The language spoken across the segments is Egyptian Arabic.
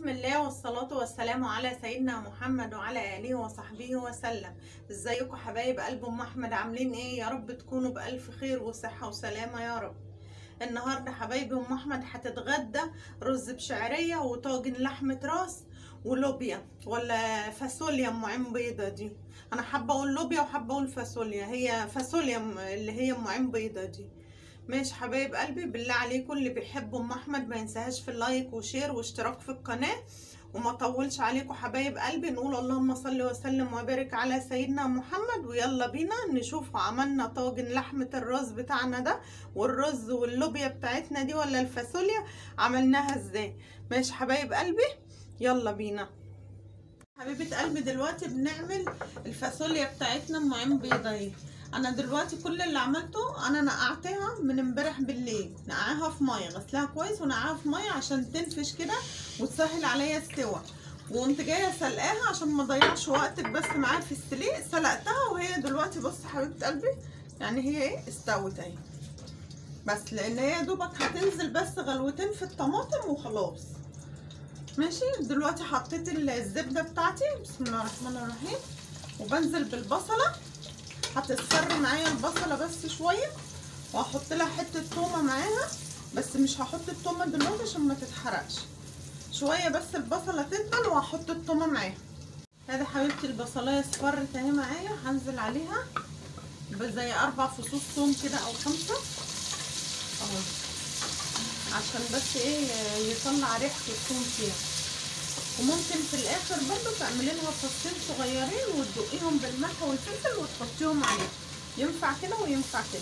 بسم الله والصلاة والسلام على سيدنا محمد وعلى آله وصحبه وسلم ازيكم حبايب قلب ام احمد عاملين ايه يا رب تكونوا بألف خير وصحة وسلامة يا رب النهاردة حبايبي ام احمد هتتغدى رز بشعرية وطاجن لحمة راس ولوبيا ولا فاصوليا ام عين بيضة دي انا حابة اقول لوبيا وحابة اقول فاصوليا هي فاصوليا اللي هي ام عين بيضة دي ماشي حبايب قلبي بالله عليكم اللي بيحبوا ام احمد ما ينساهاش في اللايك وشير واشتراك في القناه وما اطولش عليكم حبايب قلبي نقول اللهم صل وسلم وبارك على سيدنا محمد ويلا بينا نشوف عملنا طاجن لحمه الراس بتاعنا ده والرز واللوبيا بتاعتنا دي ولا الفاصوليا عملناها ازاي ماشي حبايب قلبي يلا بينا حبيبه قلبي دلوقتي بنعمل الفاصوليا بتاعتنا ام عين بيضه اهي انا دلوقتي كل اللي عملته انا نقعتها من امبارح بالليل نقعها في ميه غسلها كويس ونقعها في ميه عشان تنفش كده وتسهل عليا السوا وقمت جايه سلقاها عشان ما اضيعش وقتك بس معايا في السليق سلقتها وهي دلوقتي بص حبيبه قلبي يعني هي ايه استوت اهي بس لان هي دوبك هتنزل بس غلوتين في الطماطم وخلاص ماشي دلوقتي حطيت الزبده بتاعتي بسم الله الرحمن الرحيم وبنزل بالبصله هتصفر معايا البصله بس شويه وهحط لها حته تومه معاها بس مش هحط التومه دلوقتي عشان ما تتحرقش شويه بس البصله تدبل وهحط التومه معاها هذه حبيبتي البصلايه اصفرت اهي معايا هنزل عليها زي اربع فصوص توم كده او خمسه اهو عشان بس ايه يطلع ريحه الثوم فيها وممكن في الاخر برضو تعملي لها فصين صغيرين وتدقيهم بالملح والفلفل وتحطيهم عليه ينفع كده وينفع كده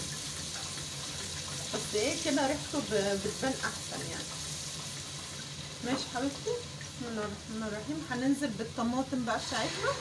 بس ايه كده ريحته بتبان احسن يعني ماشي حبيبتي بسم الله الرحمن الرحيم هننزل بالطماطم بقى بتاعتنا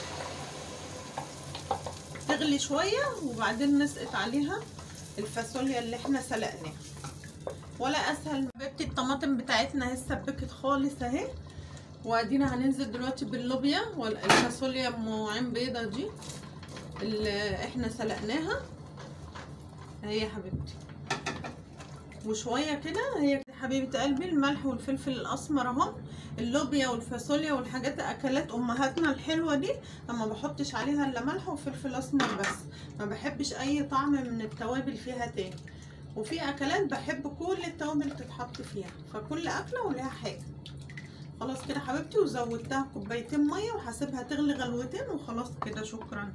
تغلي شويه وبعدين نسقط عليها الفاصوليا اللي احنا سلقناها ولا اسهل حبيبتي الطماطم بتاعتنا اهي اتسبكت خالص اهي وادينا هننزل دلوقتي باللوبيا والفاصوليا ام عين بيضه دي اللي احنا سلقناها اهي يا حبيبتي وشويه كده هي حبيبه قلبي الملح والفلفل الاسمر اهو اللوبيا والفاصوليا والحاجات اكلات امهاتنا الحلوه دي اما بحطش عليها الا ملح وفلفل اسمر بس ما بحبش اي طعم من التوابل فيها تاني وفي اكلات بحب كل التوابل تتحط فيها فكل اكله وليها حاجه خلاص كده حبيبتي وزودتها كوبايتين ميه وهسيبها تغلي غلوتين وخلاص كده شكرا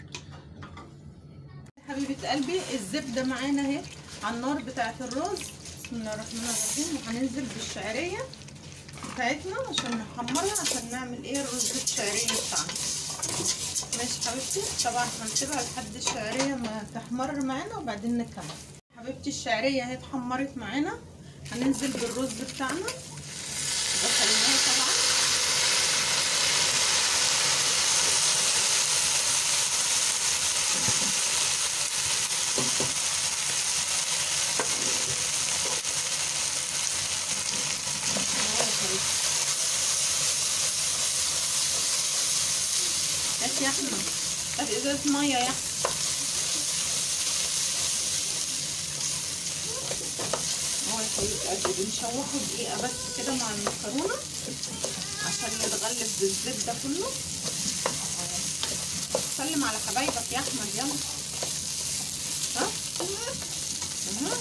حبيبه قلبي الزبده معانا اهي على النار بتاعه الرز بسم الله الرحمن الرحيم وهننزل بالشعريه بتاعتنا عشان نحمرها عشان نعمل ايه الرز الشعريه بتاعنا ماشي حبيبتي طبعا هنسيبها لحد الشعريه ما تحمر معانا وبعدين نكمل حبيبتي الشعريه اهي اتحمرت معانا هننزل بالرز بتاعنا غسلناها طبعا هات يا احمد هات ازازه ميه يا احمد اهو يا حبيبه قلبي بنشوحه دقيقه بس كده مع المكرونه عشان يتغلف بالزبده كله سلم على حبايبك يا احمد يلا ها بسم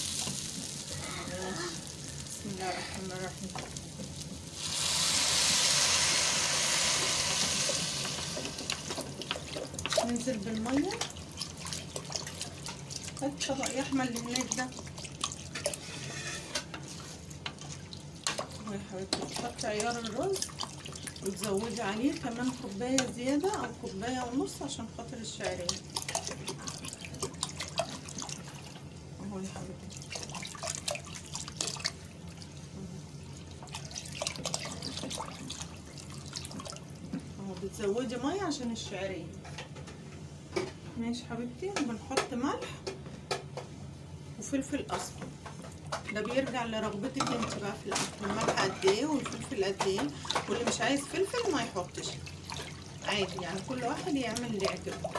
الله الرحمن الرحيم ننزل بالميه هات الطبق يا احمد اللي هناك ده يا حبيبتي تحطي عيار الرز وتزودي عليه كمان كوبايه زياده او كوبايه ونص عشان خاطر الشعريه اهو يا حبيبتي اهو بتزودي ميه عشان الشعريه ماشي حبيبتي بنحط ملح وفلفل اسمر ده بيرجع لرغبتك انت بقى في الاكل الملح قد ايه والفلفل قد ايه واللي مش عايز فلفل ما يحطش عادي يعني كل واحد يعمل اللي يعجبه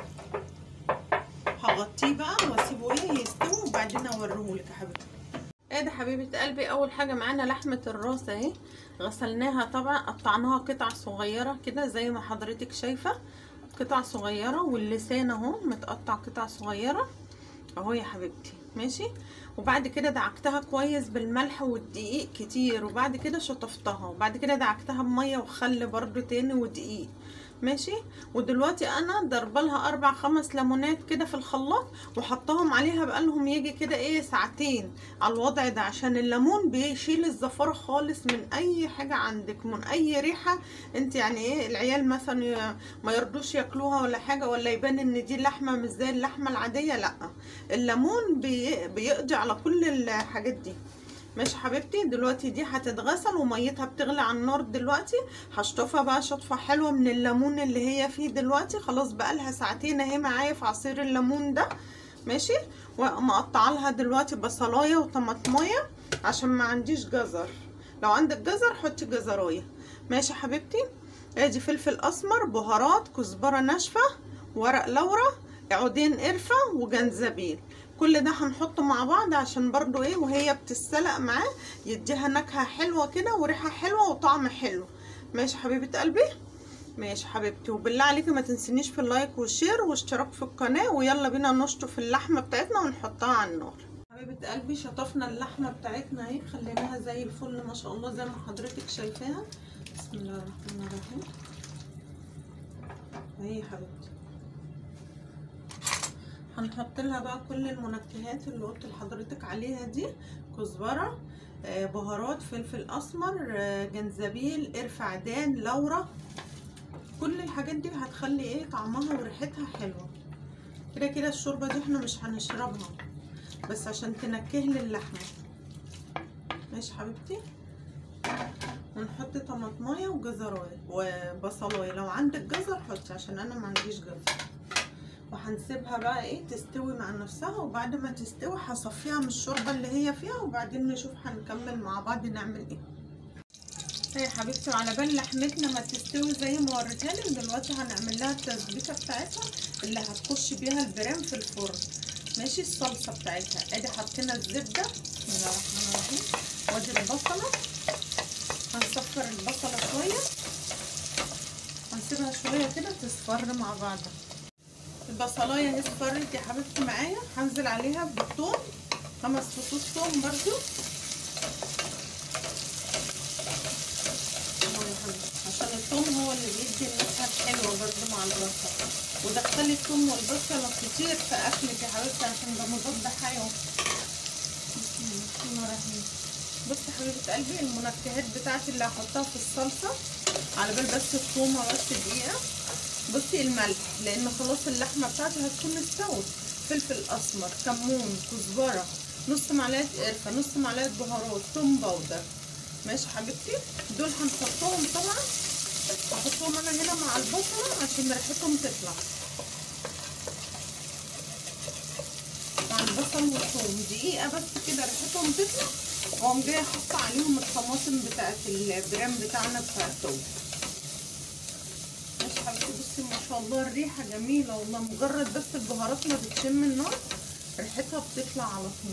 هغطيه بقى واسيبه ايه يستوي وبعدين اوريهولك يا حبيبتي ادي حبيبه قلبي اول حاجه معانا لحمه الراس اهي غسلناها طبعا قطعناها قطع صغيره كده زي ما حضرتك شايفه قطع صغيره واللسان اهو متقطع قطع صغيره اهو يا حبيبتي ماشي وبعد كده دعكتها كويس بالملح والدقيق كتير وبعد كده شطفتها وبعد كده دعكتها بميه وخل برضو تاني ودقيق ماشي ودلوقتي انا ضربه لها اربع خمس ليمونات كده في الخلاط وحطهم عليها بقالهم يجي كده ايه ساعتين على الوضع ده عشان الليمون بيشيل الزفاره خالص من اي حاجه عندك من اي ريحه انت يعني ايه العيال مثلا ما يرضوش ياكلوها ولا حاجه ولا يبان ان دي لحمه مش زي اللحمه العاديه لا الليمون بي بيقضي على كل الحاجات دي ماشي حبيبتي دلوقتي دي هتتغسل وميتها بتغلي على النار دلوقتي هشطفها بقى شطفه حلوه من الليمون اللي هي فيه دلوقتي خلاص بقالها ساعتين اهي معايا في عصير الليمون ده ماشي ومقطعه لها دلوقتي بصلايه وطماطمايه عشان ما عنديش جزر لو عندك جزر حطي جزرايه ماشي حبيبتي ادي فلفل اسمر بهارات كزبره ناشفه ورق لورا عودين قرفه وجنزبيل كل ده هنحطه مع بعض عشان برضو ايه وهي بتتسلق معاه يديها نكهه حلوه كده وريحه حلوه وطعم حلو ماشي حبيبه قلبي ماشي حبيبتي وبالله عليكي ما تنسينيش في اللايك والشير واشتراك في القناه ويلا بينا نشطف اللحمه بتاعتنا ونحطها على النار حبيبه قلبي شطفنا اللحمه بتاعتنا اهي خليناها زي الفل ما شاء الله زي ما حضرتك شايفاها بسم الله الرحمن الرحيم اهي يا حبيبتي هنحط لها بقى كل المنكهات اللي قلت لحضرتك عليها دي كزبره آه بهارات فلفل اسمر آه جنزبيل قرفه عدان لورا كل الحاجات دي هتخلي ايه طعمها وريحتها حلوه كده كده الشوربه دي احنا مش هنشربها بس عشان تنكه لي اللحمه ماشي حبيبتي ونحط طماطمايه وجزرايه وبصلايه لو عندك جزر حطي عشان انا ما عنديش جزر وهنسيبها بقى ايه تستوي مع نفسها وبعد ما تستوي هصفيها من الشوربه اللي هي فيها وبعدين نشوف هنكمل مع بعض نعمل ايه هي يا حبيبتي وعلى بال لحمتنا ما تستوي زي ما وريتها لك دلوقتي هنعمل لها التسبيكه بتاعتها اللي هتخش بيها البرام في الفرن ماشي الصلصه بتاعتها ادي حطينا الزبده بسم الله الرحمن الرحيم وادي البصله هنصفر البصله شويه هنسيبها شويه كده تصفر مع بعضها البصلايه اهي اصفرت يا حبيبتي معايا هنزل عليها بالثوم خمس فصوص ثوم برضو عشان الثوم هو اللي بيدي النكهه الحلوه برضو مع البصل ودخلي الثوم والبصل كتير في اكلك يا حبيبتي عشان ده مضاد حيوي بسم الله الرحمن بصي حبيبه قلبي المنكهات بتاعتي اللي هحطها في الصلصه على بال بس الثومه بس دقيقه بصي الملح لان خلاص اللحمه بتاعتي هتكون استوت فلفل اسمر كمون كزبره نص معلقه قرفه نص معلقه بهارات ثوم باودر ماشي حبيبتي دول هنحطهم طبعا هحطهم انا هنا مع البصله عشان ريحتهم تطلع مع البصل والثوم دقيقه بس كده ريحتهم تطلع واقوم جايه حاطه عليهم الطماطم بتاعت البرام بتاعنا بتاع الثوم ماشي حبيبتي بصي ما شاء الله الريحه جميله والله مجرد بس البهارات ما بتشم النار ريحتها بتطلع على طول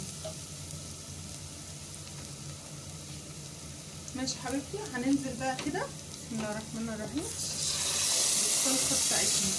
ماشي حبيبتي هننزل بقى كده بسم الله الرحمن الرحيم بالصلصه بتاعتنا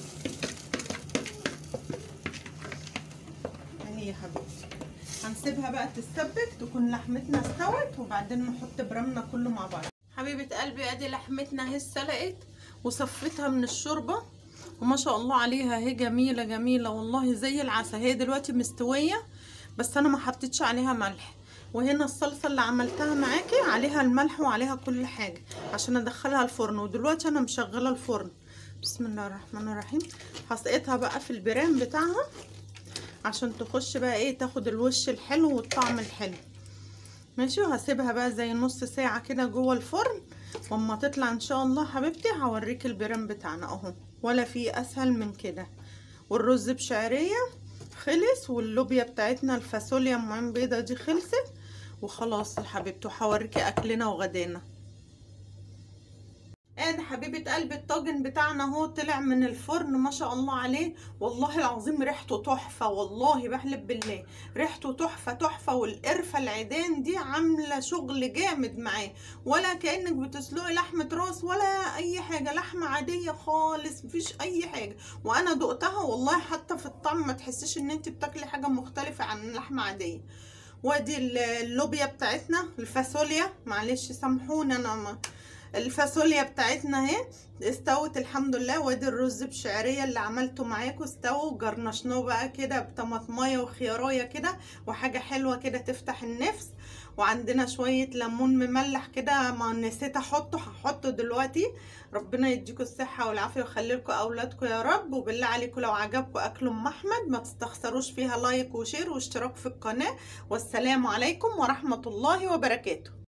اهي يا حبيبتي هنسيبها بقى تتسبك تكون لحمتنا استوت وبعدين نحط برامنا كله مع بعض حبيبه قلبي ادي لحمتنا اهي اتسلقت وصفيتها من الشوربه وما شاء الله عليها اهي جميله جميله والله زي العسل هي دلوقتي مستويه بس انا ما حطيتش عليها ملح وهنا الصلصه اللي عملتها معاكي عليها الملح وعليها كل حاجه عشان ادخلها الفرن ودلوقتي انا مشغله الفرن بسم الله الرحمن الرحيم هسقطها بقى في البرام بتاعها عشان تخش بقى ايه تاخد الوش الحلو والطعم الحلو ماشي وهسيبها بقى زي نص ساعه كده جوه الفرن واما تطلع ان شاء الله حبيبتي هوريك البرام بتاعنا اهو ولا في اسهل من كده والرز بشعريه خلص واللوبيا بتاعتنا الفاصوليا ام بيضه دي خلصت وخلاص يا حبيبتي وهوريكي اكلنا وغدانا ادي حبيبه قلب الطاجن بتاعنا اهو طلع من الفرن ما شاء الله عليه والله العظيم ريحته تحفه والله بحلف بالله ريحته تحفه تحفه والقرفه العيدان دي عامله شغل جامد معاه ولا كانك بتسلقي لحمه راس ولا اي حاجه لحمه عاديه خالص مفيش اي حاجه وانا دقتها والله حتى في الطعم ما تحسيش ان انت بتاكلي حاجه مختلفه عن لحمه عاديه وادي اللوبيا بتاعتنا الفاصوليا معلش سامحوني انا ما الفاصوليا بتاعتنا اهي استوت الحمد لله وادي الرز بشعريه اللي عملته معاكم استوى وجرنشناه بقى كده بطماطمايه وخيارايه كده وحاجه حلوه كده تفتح النفس وعندنا شويه ليمون مملح كده ما نسيت احطه هحطه دلوقتي ربنا يديكم الصحه والعافيه ويخلي لكم اولادكم يا رب وبالله عليكم لو عجبكم اكل ام احمد ما تستخسروش فيها لايك وشير واشتراك في القناه والسلام عليكم ورحمه الله وبركاته